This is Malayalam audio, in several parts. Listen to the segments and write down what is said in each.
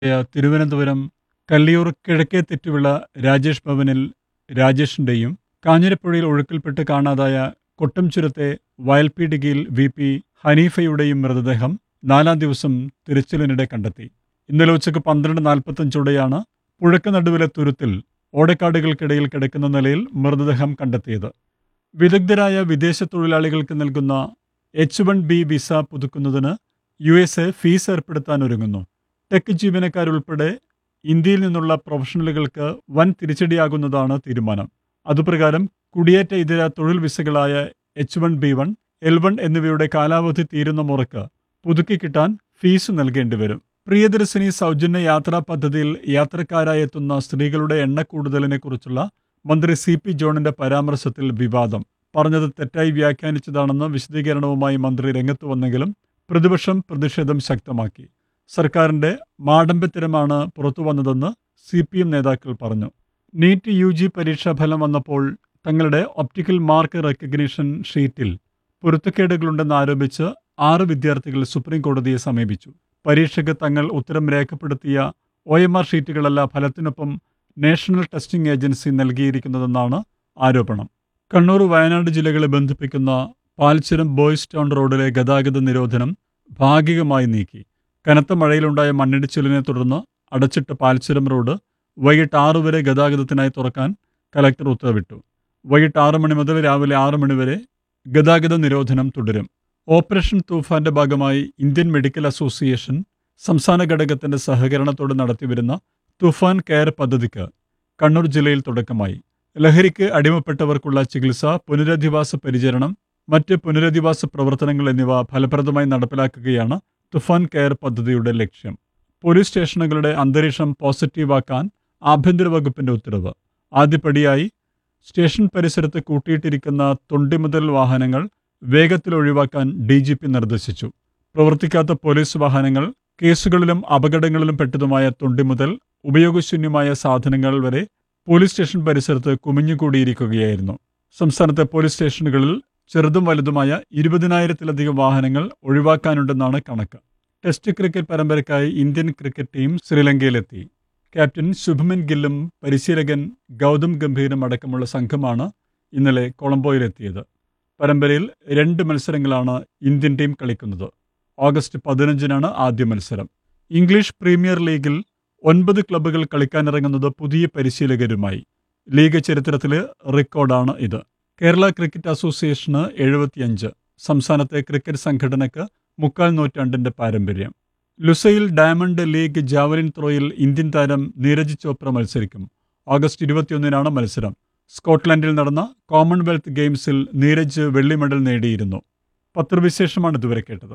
തിരുവനന്തപുരം കല്ലിയൂർ കിഴക്കേ തെറ്റുവിള രാജേഷ് ഭവനിൽ രാജേഷിന്റെയും കാഞ്ഞിരപ്പുഴയിൽ ഒഴുക്കിൽപ്പെട്ട് കാണാതായ കൊട്ടംചുരത്തെ വയൽപീടികയിൽ വി പി ഹനീഫയുടെയും മൃതദേഹം നാലാം ദിവസം തിരച്ചിലിനിടെ കണ്ടെത്തി ഇന്നലെ ഉച്ചയ്ക്ക് പന്ത്രണ്ട് നാൽപ്പത്തഞ്ചോടെയാണ് പുഴക്ക് നടുവിലെ തുരുത്തിൽ ഓടക്കാടുകൾക്കിടയിൽ കിടക്കുന്ന നിലയിൽ മൃതദേഹം കണ്ടെത്തിയത് വിദഗ്ധരായ വിദേശ തൊഴിലാളികൾക്ക് നൽകുന്ന എച്ച് വൺ ബി വിസ പുതുക്കുന്നതിന് യു എസ് എ ഫീസ് ഏർപ്പെടുത്താൻ ഒരുങ്ങുന്നു ടെക് ജീവനക്കാരുൾപ്പെടെ ഇന്ത്യയിൽ നിന്നുള്ള പ്രൊഫഷണലുകൾക്ക് വൻ തിരിച്ചടിയാകുന്നതാണ് തീരുമാനം അതുപ്രകാരം കുടിയേറ്റ ഇതര തൊഴിൽ വിസകളായ H one B one L one എന്നിവയുടെ കാലാവധി തീരുന്ന മുറക്ക് പുതുക്കി കിട്ടാൻ ഫീസ് നൽകേണ്ടി വരും പ്രിയദർശിനി സൗജന്യ യാത്രാ പദ്ധതിയിൽ യാത്രക്കാരായി എത്തുന്ന സ്ത്രീകളുടെ എണ്ണക്കൂടുതലിനെ കുറിച്ചുള്ള മന്ത്രി സി പി ജോണിന്റെ പരാമർശത്തിൽ വിവാദം പറഞ്ഞത് തെറ്റായി വ്യാഖ്യാനിച്ചതാണെന്ന് വിശദീകരണവുമായി മന്ത്രി രംഗത്ത് വന്നെങ്കിലും പ്രതിപക്ഷം പ്രതിഷേധം ശക്തമാക്കി സർക്കാരിന്റെ മാടമ്പ്യത്തരമാണ് പുറത്തു വന്നതെന്ന് സി പി എം നേതാക്കൾ പറഞ്ഞു നീറ്റ് യു ജി പരീക്ഷാ ഫലം വന്നപ്പോൾ തങ്ങളുടെ ഒപ്റ്റിക്കൽ മാർക്ക് റെക്കഗ്നീഷൻ ഷീറ്റിൽ പൊരുത്തക്കേടുകളുണ്ടെന്ന് ആരോപിച്ച് ആറ് വിദ്യാർത്ഥികൾ സുപ്രീം കോടതിയെ സമീപിച്ചു പരീക്ഷയ്ക്ക് തങ്ങൾ ഉത്തരം രേഖപ്പെടുത്തിയ ഒ എം ആർ ഷീറ്റുകളല്ല ഫലത്തിനൊപ്പം നാഷണൽ ടെസ്റ്റിംഗ് ഏജൻസി നൽകിയിരിക്കുന്നതെന്നാണ് ആരോപണം കണ്ണൂർ വയനാട് ജില്ലകളെ ബന്ധിപ്പിക്കുന്ന പാൽച്ചുരം ബോയ്സ് ടൗൺ റോഡിലെ ഗതാഗത നിരോധനം ഭാഗികമായി നീക്കി കനത്ത മഴയിലുണ്ടായ മണ്ണിടിച്ചിലിനെ തുടർന്ന് അടച്ചിട്ട പാൽച്ചുരം റോഡ് വൈകിട്ട് ആറു വരെ ഗതാഗതത്തിനായി തുറക്കാൻ കലക്ടർ ഉത്തരവിട്ടു വൈകിട്ട് ആറ് മണി മുതൽ രാവിലെ ആറ് മണി വരെ ഗതാഗത നിരോധനം തുടരും ഓപ്പറേഷൻ തൂഫാന്റെ ഭാഗമായി ഇന്ത്യൻ മെഡിക്കൽ അസോസിയേഷൻ സംസ്ഥാന ഘടകത്തിന്റെ സഹകരണത്തോടെ നടത്തിവരുന്ന തുഫാൻ കെയർ പദ്ധതിക്ക് കണ്ണൂർ ജില്ലയിൽ തുടക്കമായി ലഹരിക്ക് അടിമപ്പെട്ടവർക്കുള്ള ചികിത്സ പുനരധിവാസ പരിചരണം മറ്റ് പുനരധിവാസ പ്രവർത്തനങ്ങൾ എന്നിവ ഫലപ്രദമായി നടപ്പിലാക്കുകയാണ് തുഫാൻ കെയർ പദ്ധതിയുടെ ലക്ഷ്യം പോലീസ് സ്റ്റേഷനുകളുടെ അന്തരീക്ഷം പോസിറ്റീവാക്കാൻ ആഭ്യന്തര വകുപ്പിന്റെ ഉത്തരവ് ആദ്യപടിയായി സ്റ്റേഷൻ പരിസരത്ത് കൂട്ടിയിട്ടിരിക്കുന്ന തൊണ്ടിമുതൽ വാഹനങ്ങൾ വേഗത്തിൽ ഒഴിവാക്കാൻ ഡി ജി പി നിർദ്ദേശിച്ചു പ്രവർത്തിക്കാത്ത പോലീസ് വാഹനങ്ങൾ കേസുകളിലും അപകടങ്ങളിലും പെട്ടതുമായ തൊണ്ടിമുതൽ ഉപയോഗശൂന്യമായ സാധനങ്ങൾ വരെ പോലീസ് സ്റ്റേഷൻ പരിസരത്ത് കുമിഞ്ഞുകൂടിയിരിക്കുകയായിരുന്നു സംസ്ഥാനത്തെ പോലീസ് സ്റ്റേഷനുകളിൽ ചെറുതും വലുതുമായ ഇരുപതിനായിരത്തിലധികം വാഹനങ്ങൾ ഒഴിവാക്കാനുണ്ടെന്നാണ് കണക്ക് ടെസ്റ്റ് ക്രിക്കറ്റ് പരമ്പരയ്ക്കായി ഇന്ത്യൻ ക്രിക്കറ്റ് ടീം ശ്രീലങ്കയിലെത്തി ക്യാപ്റ്റൻ ശുഭമൻ ഗില്ലും പരിശീലകൻ ഗൗതം ഗംഭീരും അടക്കമുള്ള സംഘമാണ് ഇന്നലെ കൊളംബോയിലെത്തിയത് പരമ്പരയിൽ രണ്ട് മത്സരങ്ങളാണ് ഇന്ത്യൻ ടീം കളിക്കുന്നത് ഓഗസ്റ്റ് പതിനഞ്ചിനാണ് ആദ്യ മത്സരം ഇംഗ്ലീഷ് പ്രീമിയർ ലീഗിൽ ഒൻപത് ക്ലബ്ബുകൾ കളിക്കാനിറങ്ങുന്നത് പുതിയ പരിശീലകരുമായി ലീഗ് ചരിത്രത്തിലെ റെക്കോർഡാണ് ഇത് കേരള ക്രിക്കറ്റ് അസോസിയേഷന് എഴുപത്തിയഞ്ച് സംസ്ഥാനത്തെ ക്രിക്കറ്റ് സംഘടനയ്ക്ക് മുക്കാൽ നൂറ്റാണ്ടിന്റെ പാരമ്പര്യം ലുസൈൽ ഡയമണ്ട് ലീഗ് ജാവലിൻ ത്രോയിൽ ഇന്ത്യൻ താരം നീരജ് ചോപ്ര മത്സരിക്കും ഓഗസ്റ്റ് ഇരുപത്തിയൊന്നിനാണ് മത്സരം സ്കോട്ട്ലൻഡിൽ നടന്ന കോമൺവെൽത്ത് ഗെയിംസിൽ നീരജ് വെള്ളി മെഡൽ നേടിയിരുന്നു പത്രവിശേഷമാണ് ഇതുവരെ കേട്ടത്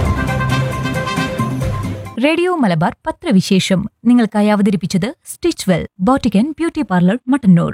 റേഡിയോ മലബാർ പത്രവിശേഷം നിങ്ങൾക്കായി അവതരിപ്പിച്ചത് സ്റ്റിച്ച് വെൽ ബോട്ടിക്കൻ ബ്യൂട്ടി പാർലർ മട്ടന്നൂർ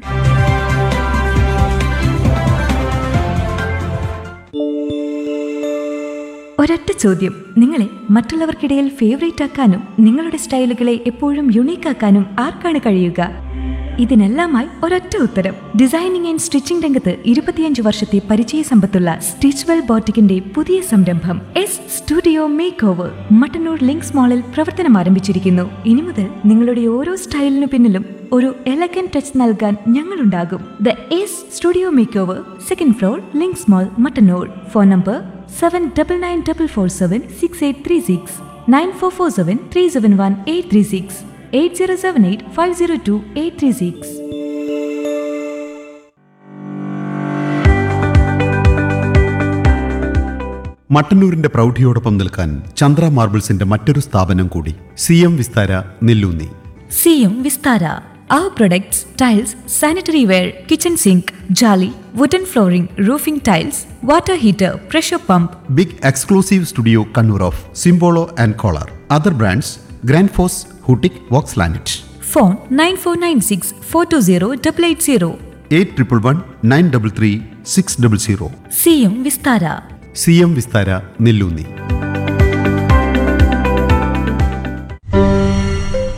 ഒരൊറ്റ ചോദ്യം നിങ്ങളെ മറ്റുള്ളവർക്കിടയിൽ ഫേവറേറ്റ് ആക്കാനും നിങ്ങളുടെ സ്റ്റൈലുകളെ എപ്പോഴും യുണീക്ക് ആക്കാനും ആർക്കാണ് കഴിയുക ഇതിനെല്ലാമായി ഒരൊറ്റ ഉത്തരം ഡിസൈനിങ് ആൻഡ് സ്റ്റിച്ചിംഗ് രംഗത്ത് ഇരുപത്തിയഞ്ച് വർഷത്തെ പരിചയ സമ്പത്തുള്ള സ്റ്റിച്ച്വെൽ ബോട്ടിക്കിന്റെ പുതിയ സംരംഭം S studio make makeover Mattannur links മാളിൽ പ്രവർത്തനം ആരംഭിച്ചിരിക്കുന്നു ഇനി മുതൽ നിങ്ങളുടെ ഓരോ സ്റ്റൈലിനു പിന്നിലും ഒരു എലഗൻ ടച്ച് നൽകാൻ ഞങ്ങളുണ്ടാകും the S studio make over second floor links mall Mattannur phone number seven double nine double four seven six eight three six nine four four seven three seven one eight three six eight zero seven eight five zero two eight three six മട്ടന്നൂരിന്റെ പ്രൗഢിയോടൊപ്പം നിൽക്കാൻ ചന്ദ്ര മാർബിൾസിന്റെ മറ്റൊരു സ്ഥാപനം കൂടി C M Vistara Nelloonni C M Vistara Our products, tiles, sanitary ware, kitchen sink, jolly, wooden flooring, roofing tiles, water heater, pressure pump, big exclusive studio Kannur of Simpolo and Kohler other brands ഗ്രാൻഡ് ഫോസ് ഹൂട്ടിക് വോക്സ് ലാനറ്റ് phone 9496 420 880. Eight triple one nine double three six double zero C M Vistara C M Vistara Nelloonni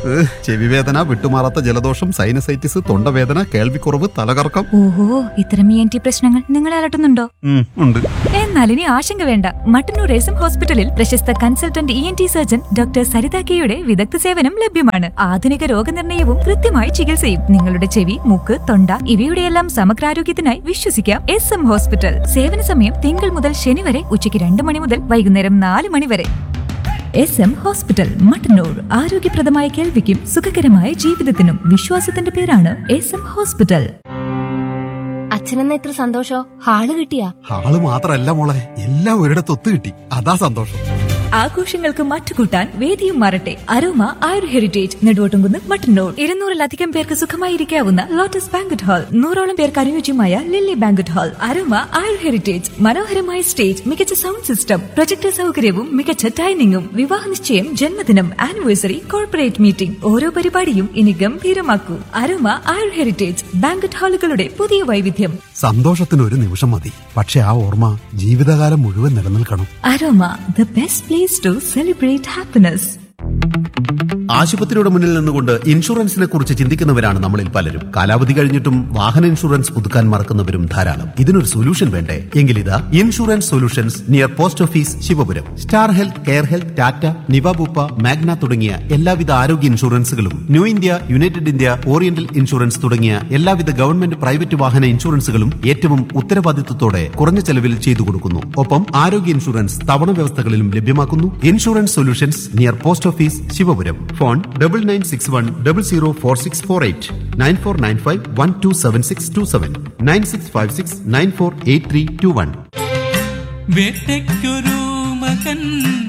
ഏഹ്, ചെവിവേദന വിട്ടുമാറാത്ത ജലദോഷം സൈനസൈറ്റിസ് തൊണ്ടവേദന കേൾവിക്കുറവ് തലകറക്കം ഓഹോ ഇത്തരം ഇ എൻ ടി പ്രശ്നങ്ങൾ നിങ്ങളെ അലട്ടുന്നുണ്ടോ ഉം, ഉണ്ട് എന്നാൽ ഇനി ആശങ്ക വേണ്ട മട്ടന്നൂർ എസ് എം ഹോസ്പിറ്റലിൽ പ്രശസ്ത consultant E N T surgeon doctor Saritha കെയുടെ വിദഗ്ധ സേവനം ലഭ്യമാണ് ആധുനിക രോഗനിർണയവും കൃത്യമായ ചികിത്സയും നിങ്ങളുടെ ചെവി മൂക്ക് തൊണ്ട ഇവയുടെയെല്ലാം സമഗ്രാരോഗ്യത്തിനായി വിശ്വസിക്കാം എസ് എം ഹോസ്പിറ്റൽ സേവന സമയം തിങ്കൾ മുതൽ ശനി വരെ ഉച്ചയ്ക്ക് രണ്ട് മണി മുതൽ വൈകുന്നേരം നാല് മണി വരെ എസ് എം ഹോസ്പിറ്റൽ മട്ടന്നൂർ ആരോഗ്യപ്രദമായ കേൾവിക്കും സുഖകരമായ ജീവിതത്തിനും വിശ്വാസത്തിന്റെ പേരാണ് എസ് എം ഹോസ്പിറ്റൽ അച്ഛനെന്ന ഇത്ര സന്തോഷോ ഹാള് കിട്ടിയാ ആള് മാത്രല്ല മോളെ എല്ലാം ഒരിടത്ത് ഒത്തു കിട്ടി അതാ സന്തോഷം ആഘോഷങ്ങൾക്ക് മാറ്റുകൂട്ടാൻ വേദിയും മാറട്ടെ അരോമ ആയുർ ഹെറിറ്റേജ് നെടുവോട്ടുംകുന്ന് മട്ടന്നൂർ ഇരുന്നൂറിലധികം പേർക്ക് സുഖമായിരിക്കാവുന്ന ലോട്ടസ് ബാങ്കറ്റ് ഹാൾ നൂറോളം പേർക്ക് അനുയോജ്യമായ lily banquet hall aroma Ayur heritage മനോഹരമായ സ്റ്റേജ് മികച്ച സൗണ്ട് സിസ്റ്റം പ്രൊജക്ടർ സൗകര്യവും മികച്ച ഡൈനിങ്ങും വിവാഹ നിശ്ചയം ജന്മദിനം ആനിവേഴ്സറി കോർപ്പറേറ്റ് മീറ്റിംഗ് ഓരോ പരിപാടിയും ഇനി ഗംഭീരമാക്കൂ അരോമ ആയുർ ഹെറിറ്റേജ് ബാങ്കറ്റ് ഹാളുകളുടെ പുതിയ വൈവിധ്യം സന്തോഷത്തിന് ഒരു നിമിഷം മതി പക്ഷെ ആ ഓർമ്മ ജീവിതകാലം മുഴുവൻ നിലനിൽക്കണം aroma the best place to celebrate happiness ആശുപത്രിയുടെ മുന്നിൽ നിന്നുകൊണ്ട് ഇൻഷുറൻസിനെ കുറിച്ച് ചിന്തിക്കുന്നവരാണ് നമ്മളിൽ പലരും കാലാവധി കഴിഞ്ഞിട്ടും വാഹന ഇൻഷുറൻസ് പുതുക്കാൻ മറക്കുന്നവരും ധാരാളം ഇതിനൊരു സൊല്യൂഷൻ വേണ്ടേ എങ്കിലിതാ insurance solutions near post office Sivapuram star health care health Tata Niva Bupa Magna തുടങ്ങിയ എല്ലാവിധ ആരോഗ്യ ഇൻഷുറൻസുകളും new India united India oriental insurance തുടങ്ങിയ എല്ലാവിധ ഗവൺമെന്റ് പ്രൈവറ്റ് വാഹന ഇൻഷുറൻസുകളും ഏറ്റവും ഉത്തരവാദിത്വത്തോടെ കുറഞ്ഞ ചെലവിൽ ചെയ്തു കൊടുക്കുന്നു ഒപ്പം ആരോഗ്യ ഇൻഷുറൻസ് തവണ വ്യവസ്ഥകളിലും ലഭ്യമാക്കുന്നു insurance solutions near post office Sivapuram phone double nine six one double zero four six four eight nine four nine five one two seven six two seven nine six five six nine four eight three two one വേട്ടയ്ക്കൊരു മകൻ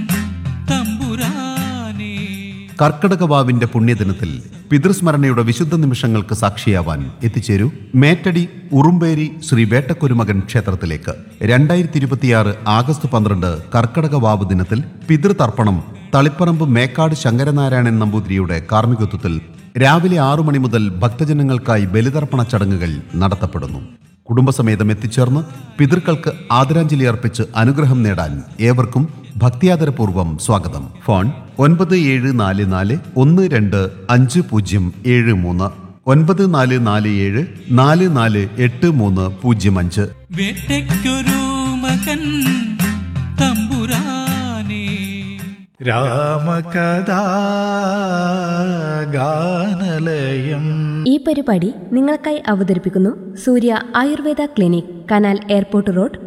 തമ്പുരാനേ കർക്കടകവാവിന്റെ പുണ്യദിനത്തിൽ പിതൃസ്മരണയുടെ വിശുദ്ധ നിമിഷങ്ങൾക്ക് സാക്ഷിയാവാൻ എത്തിച്ചേരൂ മേറ്റടി ഉറുമ്പേരി ശ്രീ വേട്ടക്കുരുമകൻ ക്ഷേത്രത്തിലേക്ക് രണ്ടായിരത്തി ഇരുപത്തിയാറ് ആഗസ്റ്റ് പന്ത്രണ്ട് കർക്കടകവാവ് ദിനത്തിൽ പിതൃതർപ്പണം തളിപ്പറമ്പ് മേക്കാട് ശങ്കരനാരായണൻ നമ്പൂതിരിയുടെ കാർമ്മികത്വത്തിൽ രാവിലെ ആറു മണി മുതൽ ഭക്തജനങ്ങൾക്കായി ബലിതർപ്പണ ചടങ്ങുകൾ നടത്തപ്പെടുന്നു കുടുംബസമേതം എത്തിച്ചേർന്ന് പിതൃക്കൾക്ക് ആദരാഞ്ജലി അർപ്പിച്ച് അനുഗ്രഹം നേടാൻ ഏവർക്കും ഭക്തിയാദരപൂർവ്വം സ്വാഗതം ഫോൺ ഒൻപത് ഏഴ് നാല് നാല് ഒന്ന് രണ്ട് അഞ്ച് പൂജ്യം ഏഴ് മൂന്ന് ഒൻപത് നാല് നാല് ഏഴ് നാല് നാല് എട്ട് മൂന്ന് പൂജ്യം അഞ്ച് വേട്ടയ്ക്കൊരു മകൻ തമ്പുരാനേ രാമകഥാ ഗാനലയം ഈ പരിപാടി നിങ്ങൾക്കായി അവതരിപ്പിക്കുന്നു Surya Ayurveda clinic canal airport road